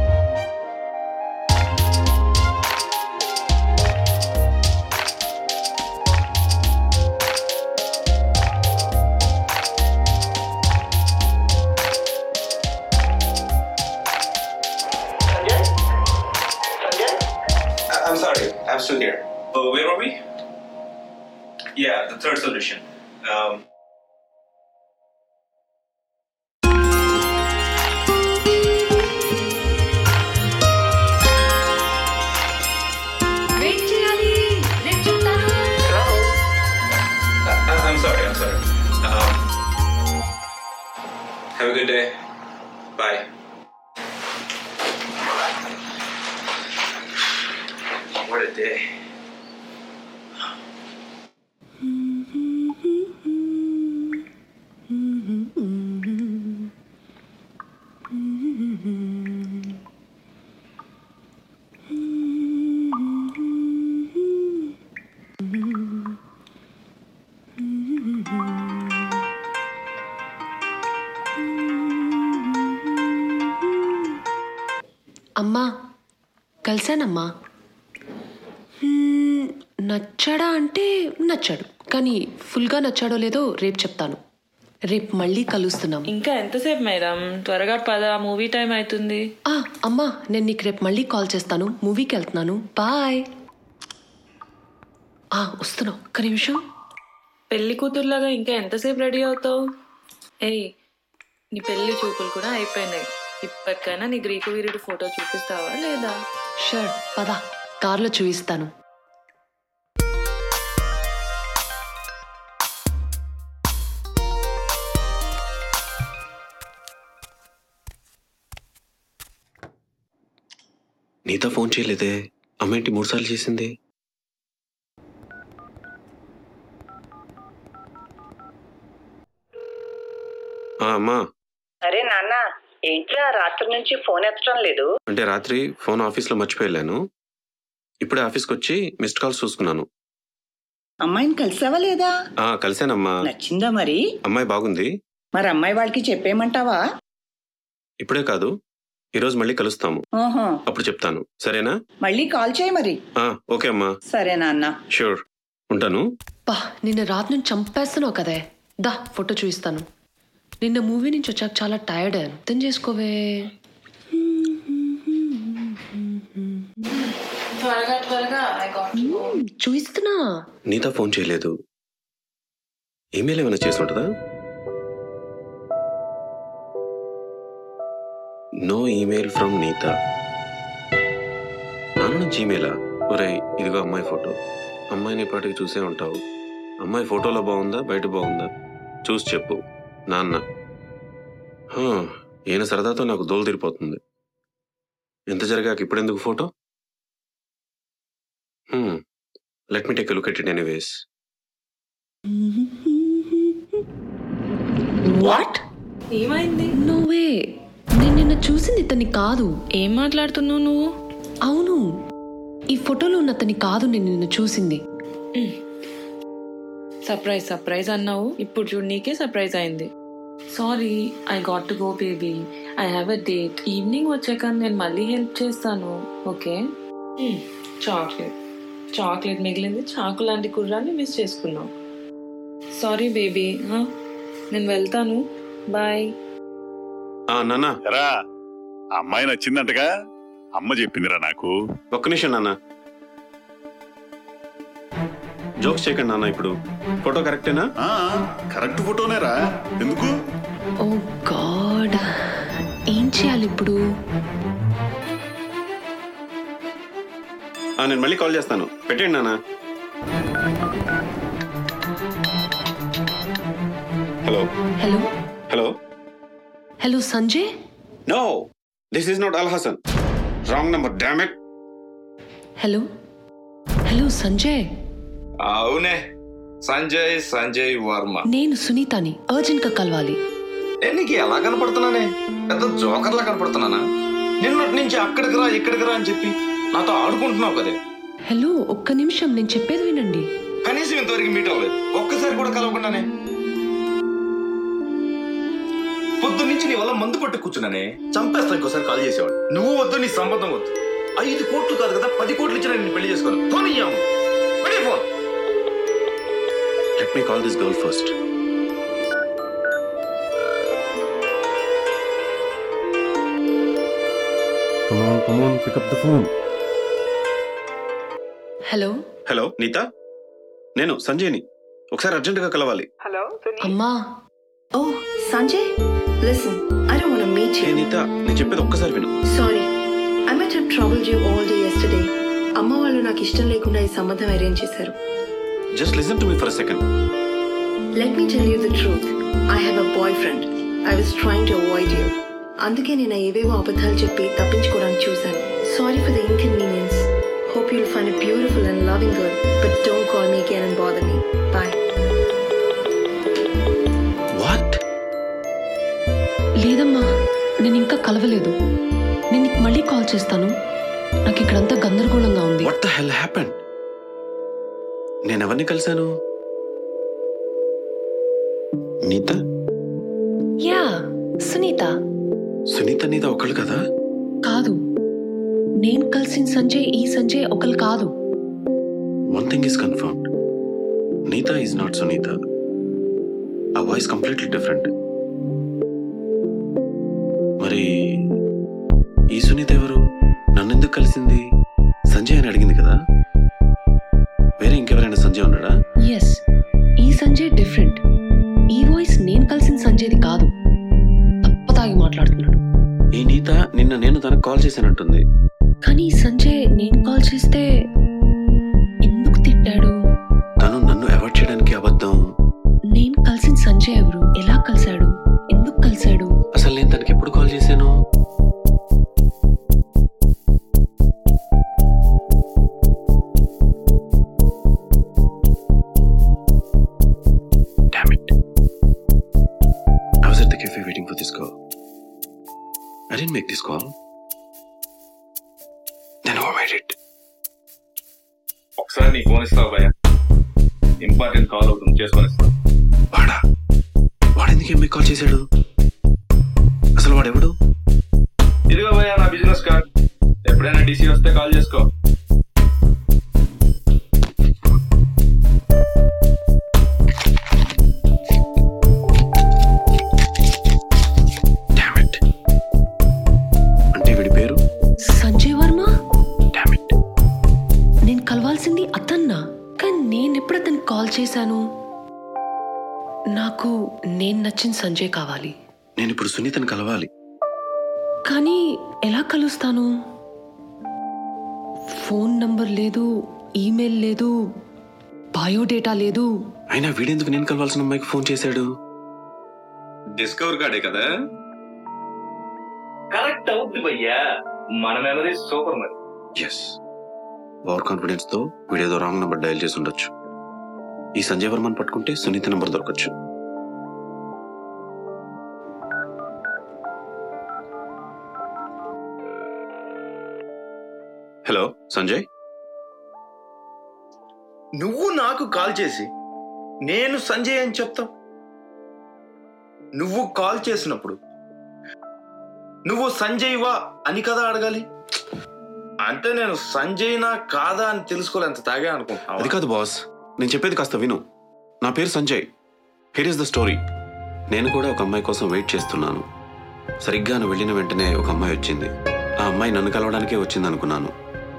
Sanjay? Sanjay? I- I'm sorry. I'm still here. Oh, where are we? Yeah, the third solution. Um, wait చేయాలి రేపు చెప్తాను I- I- I'm sorry. I'm sorry. Um, have a good day. Bye. What a day. అమ్మా కలిశానమ్మా హ్మ్, నచ్చాడా అంటే నచ్చాడు కానీ ఫుల్గా నచ్చాడో లేదో రేపు చెప్తాను రేపు మళ్ళీ కలుస్తున్నాం ఇంకా ఎంతసేపు మేడం త్వరగా పద మూవీ టైం అవుతుంది ఆ, అమ్మా నేను నీకు రేపు మళ్ళీ కాల్ చేస్తాను మూవీకి వెళ్తున్నాను బాయ్ ఆ, వస్తున్నా ఒక్క నిమిషం పెళ్లి కూతురులాగా ఇంకా ఎంతసేపు రెడీ అవుతావు ఏయ్ నీ పెళ్లి చూపులు కూడా అయిపోయినాయి ఇప్పటికైనా నీ గ్రీకు వీరుడి ఫోటో చూపిస్తావా లేదా షూర్ పద కార్లో చూపిస్తాను నీతో ఫోన్ చేయలేదే అమ్మ ఏంటి మూడు సార్లు చేసింది ఆ, అమ్మా అరే నాన్న ఏంట్రా రాత్రి నుంచి ఫోన్ ఎత్తడం లేదు అంటే రాత్రి ఫోన్ ఆఫీస్లో మర్చిపోయాను ఇప్పుడే ఆఫీస్కి వచ్చి మిస్డ్ కాల్స్ చూసుకున్నాను అమ్మాయిని కలిసావా లేదా ఆ, కలిశానమ్మా నచ్చిందా మరి అమ్మాయి బాగుంది మరి అమ్మాయి వాళ్ళకి చెప్పేయమంటావా ఇప్పుడే కాదు ఈరోజు మళ్ళీ కలుస్తాము ఓహో అప్పుడు చెప్తాను సరేనా మళ్ళీ కాల్ చేయి మరి ఆ, ఓకే అమ్మా సరే నాన్న షూర్ ఉంటాను పా నిన్న రాత్రి నుంచి చంపేస్తున్నావు కదే దా ఫోటో చూపిస్తాను నిన్న మూవీ నుంచి వచ్చాక చాలా టైర్డ్ అయ్యాను అర్థం చేసుకోవే త్వరగా త్వరగా I got to go. చూపిస్తున్నా నీతో ఫోన్ చేయలేదు ఈమెయిల్ ఏమైనా చేసి ఉంటుందా నో ఈమెయిల్ ఫ్రమ్ నీత నాన్న నుంచి ఈమెయిలా ఒరే ఇదిగో అమ్మాయి ఫోటో అమ్మాయిని ఇప్పటికి చూసే ఉంటావు అమ్మాయి ఫోటోలో బాగుందా బయట బాగుందా చూసి చెప్పు నాన్న హా, ఈయన సరదాతో నాకు దోలు తీరిపోతుంది ఎంత జరిగాక ఇప్పుడెందుకు photo let me take look at it anyways what ఏమైంది నోవే నేను నిన్న చూసింది ఇతన్ని కాదు ఏం మాట్లాడుతున్నావు నువ్వు అవును ఈ ఫోటోలో ఉన్న అతన్ని కాదు నేను నిన్న చూసింది సర్ప్రైజ్ సర్ప్రైజ్ అన్నావు ఇప్పుడు చూడు నీకే సర్ప్రైజ్ అయింది sorry I got to go baby I have a date evening వచ్చాక నేను మళ్ళీ హెల్ప్ చేస్తాను ఓకే చాక్లెట్ చాక్లెట్ మిగిలింది చాకు లాంటి కుర్రాన్ని మిస్ చేసుకున్నావు సారీ బేబీ నేను వెళ్తాను బాయ్ ఆ నాన్న ఎరా ఆ అమ్మాయి నచ్చిందంటగా అమ్మ చెప్పిందిరా నాకు ఒక్క నిమిషం నాన్న జోక్స్ చేయకండి నాన్న ఇప్పుడు ఫోటో కరెక్టేనా ఆ కరెక్ట్ ఫోటోనేరా ఎందుకు ఓ గాడ్ ఏం చేయాలి ఇప్పుడు ఆ, నేను మళ్ళీ కాల్ చేస్తాను పెట్టండి నాన్న hello hello hello hello Sanjay no this is not Al Hasan wrong number dammit hello hello Sanjay అవునే సంజయ్ సంజయ్ వర్మ నేను సునీతని అర్జెంట్ గా కలవాలి నేను నీకు ఎలా కనపడుతున్నానే పెద్ద జోకర్లా కనపడుతున్నానా నిన్నటి నుంచి అక్కడికి రా ఇక్కడికి రా అని చెప్పి నాతో ఆడుకుంటున్నావు కదే హలో ఒక్క నిమిషం నేను చెప్పేది వినండి కనీసం ఇంతవరకు మీట్ అవ్వలేదు ఒక్కసారి కూడా కలవకుండానే పొద్దు నుంచి నీ వల్ల మందు పట్టు కూర్చున్నానే చంపేస్తా ఇంకోసారి కాల్ చేసేవాడు నువ్వు వద్దు నీ సంబంధం వద్దు ఐదు కోట్లు కాదు కదా పది కోట్లు ఇచ్చిన నేను పెళ్లి చేసుకోను ఫోన్ ఇయ్యాము పెళ్లి phone let me call this girl first Come on, come on, pick up the phone. Hello hello Neeta నేను సంజయ్ని ఒకసారి అర్జెంటుగా కలవాలి అమ్మా Oh, Sanjay? Listen, I don't want to meet A you. Neeta నేను చెప్పేది ఒక్కసారి విను Sorry. I might have troubled you all day yesterday. అమ్మ వాళ్ళు నాకు ఇష్టం లేకుండా ఈ సంబంధం అరేంజ్ చేశారు just listen to me for second let me tell you the truth I have a boy friend I was trying to avoid you అందుకే నేను ఏవేవో అబద్ధాలు చెప్పి తప్పించుకోవడానికి చూశాను sorry for the inconvenience hope you'll find a beautiful and loving girl but don't call me again and bother me bye what లేదమ్మా నేను ఇంకా కలవలేదు నేను నీకు మళ్ళీ కాల్ చేస్తాను నాకు ఇక్కడంతా గందరగోళంగా ఉంది వాట్ ద హెల్ హ్యాపెన్ నేను ఎవరిని కలిశాను నీత యా సునీత సునీత నీత ఒకళ్ళు కదా కాదు నేను కలిసిన సంజయ్ ఈ సంజయ్ ఒకరు కాదు One thing is confirmed Neeta is not Sunita. A voice completely different. మరి ఈ సునీత ఎవరు నన్నెందుకు కలిసింది సంజయ్ అని అడిగింది కదా వేరే ఇంకెవరైనా సంజయ్ ఉన్నాడా ఎస్ ఈ సంజయ్ డిఫరెంట్ ఈ వాయిస్ నేను కలిసిన సంజయ్ది కాదు తప్పతాగి మాట్లాడుతున్నాడు ఈ నీత నిన్న నేను తనకు కాల్ చేశానంటుంది కానీ ఈ సంజయ్ నేను కాల్ చేస్తే ఎందుకు తిట్టాడు తను నన్ను అవాయిడ్ చేయడానికి అబద్ధం నేను కలిసిన సంజయ్ ఎవరు ఎలా కలిశాడు ఎందుకు కలిశాడు అసలు నేను తనకి ఎప్పుడు కాల్ చేశాను Damn it. I was at the cafe waiting for this call. I didn't make this call. Then who made it? ఒకసారి నీ ఫోన్ ఇస్తావు భయ్యా ఇంపార్టెంట్ కాల్ అవుతుంది చేసుకొని ఇస్తాను వాడా వాడెందుకు ఏం కాల్ చేశాడు అసలు వాడెవడు ఇదిగో భయ్యా నా బిజినెస్ కార్డ్ ఎప్పుడైనా డీసీ వస్తే కాల్ చేసుకో Damn it. అంటే వీడి పేరు సంజయ్ వర్మ Damn it. నేను కలవాల్సింది అతన్నా కానీ నేను ఎప్పుడు అతనికి కాల్ చేశాను నాకు నేను నచ్చిన సంజయ్ కావాలి నేను ఇప్పుడు సునీతని కలవాలి కానీ ఎలా కలుస్తాను ఫోన్ నంబర్ లేదు ఈమెయిల్ లేదు బయోడేటా లేదు అయినా వీడెందుకు నేను కలవాల్సిన అమ్మాయికి ఫోన్ చేశాడు డిస్కవర్ కార్డే కదా కరెక్ట్ అవుద్ది భయ్యా మన మెమరీ సూపర్ మరి ఎస్ ఓవర్ కాన్ఫిడెన్స్ తో వీడేదో రాంగ్ నెంబర్ డయల్ చేసి ఉండొచ్చు ఈ సంజయ్ వర్మన్ పట్టుకుంటే సునీత నెంబర్ దొరకచ్చు హలో సంజయ్ నువ్వు నాకు కాల్ చేసి నేను సంజయ్ అని చెప్తావు నువ్వు కాల్ చేసినప్పుడు నువ్వు సంజయ్ వా అని కదా అడగాలి అంటే నేను సంజయ్ నా కాదా అని తెలుసుకోలేంత తాగా అది అనుకుంటున్నాను కాదు బాస్ నేను చెప్పేది కాస్త విను నా పేరు Sanjay here is the story నేను కూడా ఒక అమ్మాయి కోసం వెయిట్ చేస్తున్నాను సరిగ్గా నువ్వు వెళ్ళిన వెంటనే ఒక అమ్మాయి వచ్చింది ఆ అమ్మాయి నన్ను కలవడానికే వచ్చింది అనుకున్నాను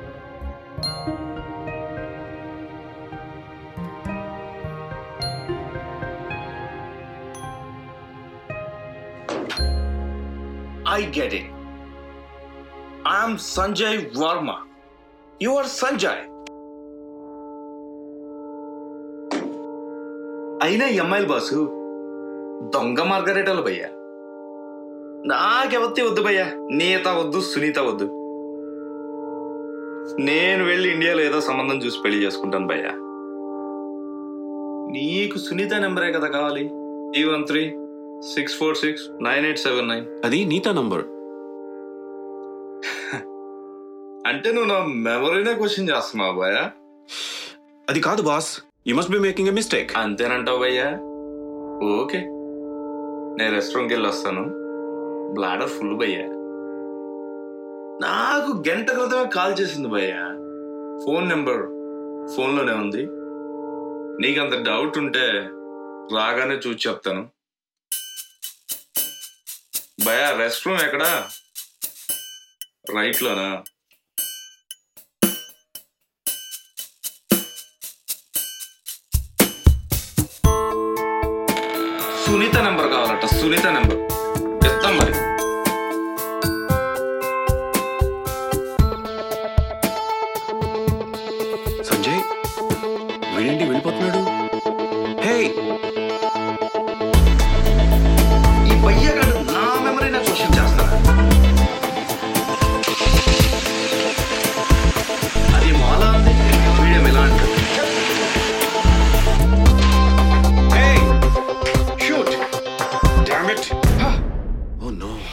I get it I'm Sanjay Varma you are Sanjay అయినా ఈ అమ్మాయిలు బాసు దొంగ మార్గరేటలు భయ్యా నాకెవత్తి వద్దు భయ్యా నీత వద్దు సునీత వద్దు నేను వెళ్ళి ఇండియాలో ఏదో సంబంధం చూసి పెళ్లి చేసుకుంటాను భయ్యా నీకు సునీత నెంబరే కదా కావాలి ఈ one three six four six nine eight seven nine అది నీతా నంబర్ అంటే నువ్వు నా మెమరీనే క్వశ్చన్ చేస్తున్నావు భయ్యా అది కాదు boss you must be making a mistake అంతేనంటావు భయ్యా ఓకే నేను రెస్టారెంట్కి వెళ్ళి వస్తాను బ్లాడర్ ఫుల్ భయ్యా నాకు గంట క్రితమే కాల్ చేసింది భయ్యా ఫోన్ నెంబర్ ఫోన్లోనే ఉంది నీకు అంత డౌట్ ఉంటే రాగానే చూసి చెప్తాను భయ్యా రెస్ట్ రూమ్ ఎక్కడా రైట్లోనా సునీత నెంబర్ కావాలట సునీత నెంబర్ ఇస్తాం మరి సంజయ్ వీడేంటి వెళ్ళిపోతున్నాడు హే ఈ బయ్యగాడు నా మెమరీ నా క్వశ్చన్ చేస్తాను అది మాలా ఉంది వీడియం ఎలా అంటాడు షూట్ ఓ నో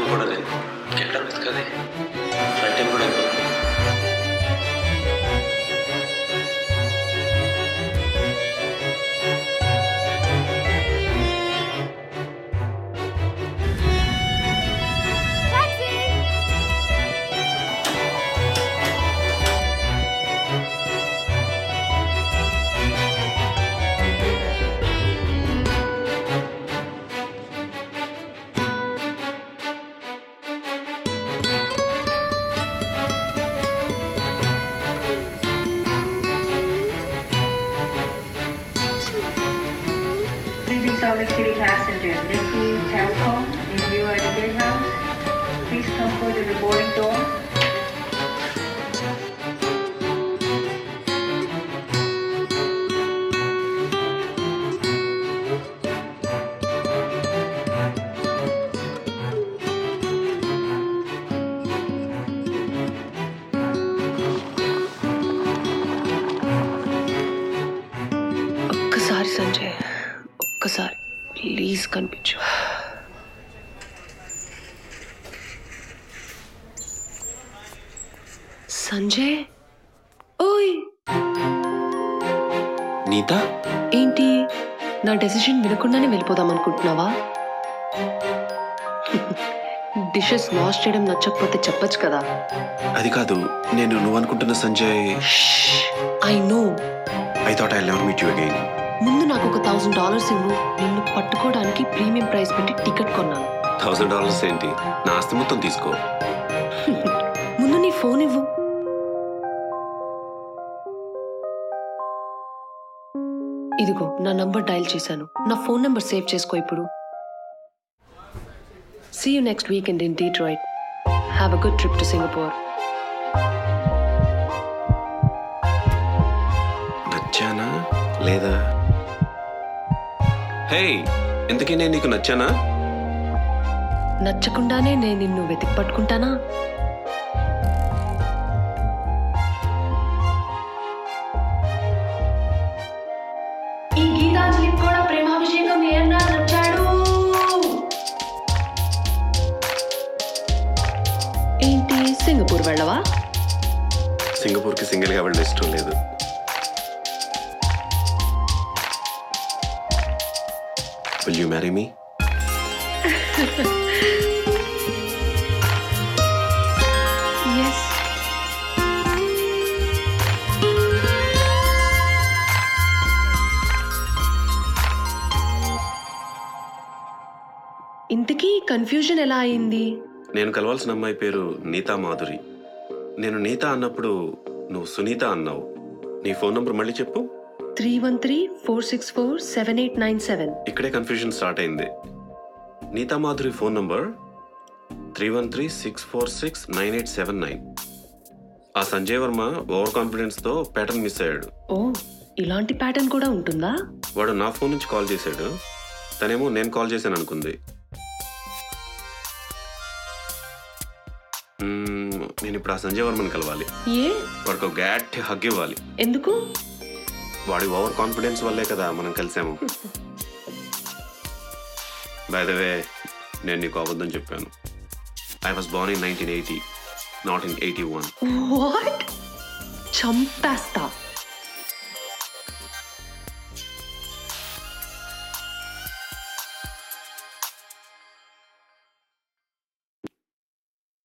నువ్వు కూడా అదే ఎక్కడ మిస్ కదే ఫ్లైట్ టైం కూడా అయిపోతుంది This is Salt Lake City passenger. Nikki Telecom in view at the gatehouse. Please come forward to the boarding door. ఒక్కసారి సంజయ్ ఒక్కసారి ప్లీజ్ కనిపించు సంజయ్ ఓయ్ నీత ఏంటి నా డెసిషన్ వినకుండానే వెళ్ళిపోదాం అనుకుంటున్నావా డిషెస్ వాష్ చేయడం నచ్చకపోతే చెప్పొచ్చు కదా అది కాదు నేను నువ్వు అనుకుంటున్న Sanjay I know I thought I never meet you again ముందు నాకు ఒక థౌసండ్ డాలర్స్ ఇవ్వు నిన్ను పట్టుకోవడానికి ప్రీమియం ప్రైస్ పెట్టి టికెట్ కొన్నాను థౌసండ్ డాలర్స్ ఏంటి నా ఆస్తి మొత్తం తీసుకో ముందు నీ ఫోన్ ఇవ్వు ఇదిగో నా నంబర్ డయల్ చేశాను నా ఫోన్ నంబర్ సేవ్ చేసుకో ఇప్పుడు see you next weekend in Detroit have a good trip to Singapore నచ్చానా లేదా హే ఇంతకీ నేను నీకు నచ్చానా నచ్చకుండానే నేను నిన్ను వెతికి పట్టుకుంటానా ఈ గీతాంజలికి కూడా ప్రేమాభిషేకం ఏమన్నా నచ్చాడు ఏంటి సింగపూర్ వెళ్ళవా సింగపూర్కి సింగిల్గా వెళ్ళడం ఇష్టం లేదు will you marry me yes ఇంతకీ కన్ఫ్యూజన్ ఎలా అయింది నేను కలవాల్సిన అమ్మాయి పేరు నీతా మాధురి నేను నీత అన్నప్పుడు నువ్వు సునీత అన్నావు నీ ఫోన్ నంబర్ మళ్ళీ చెప్పు three one three four six four seven eight nine seven ఇక్కడే కన్ఫ్యూజన్ స్టార్ట్ అయింది Neeta Madhuri phone number three one three six four six nine eight seven nine ఆ సంజయ్ వర్మ ఓవర్ కాన్ఫిడెన్స్తో ప్యాటర్న్ మిస్ అయ్యాడు ఓ ఇలాంటి ప్యాటర్న్ కూడా ఉంటుందా వాడు నా ఫోన్ నుంచి కాల్ చేశాడు తనేమో నేను కాల్ చేశాను అనుకుంది మ్మ్, నేను ఇప్పుడు ఆ సంజయ్ వర్మని కలవాలి ఏ వాడికి ఒక గ్యాట్ హగ్ ఇవ్వాలి ఎందుకు వాడి ఓవర్ కాన్ఫిడెన్స్ వల్లే కదా మనం కలిసాము బై ద వే నేను నీకు అబద్ధం చెప్పాను I was born in nineteen eighty not in eighty one what చంపేస్తా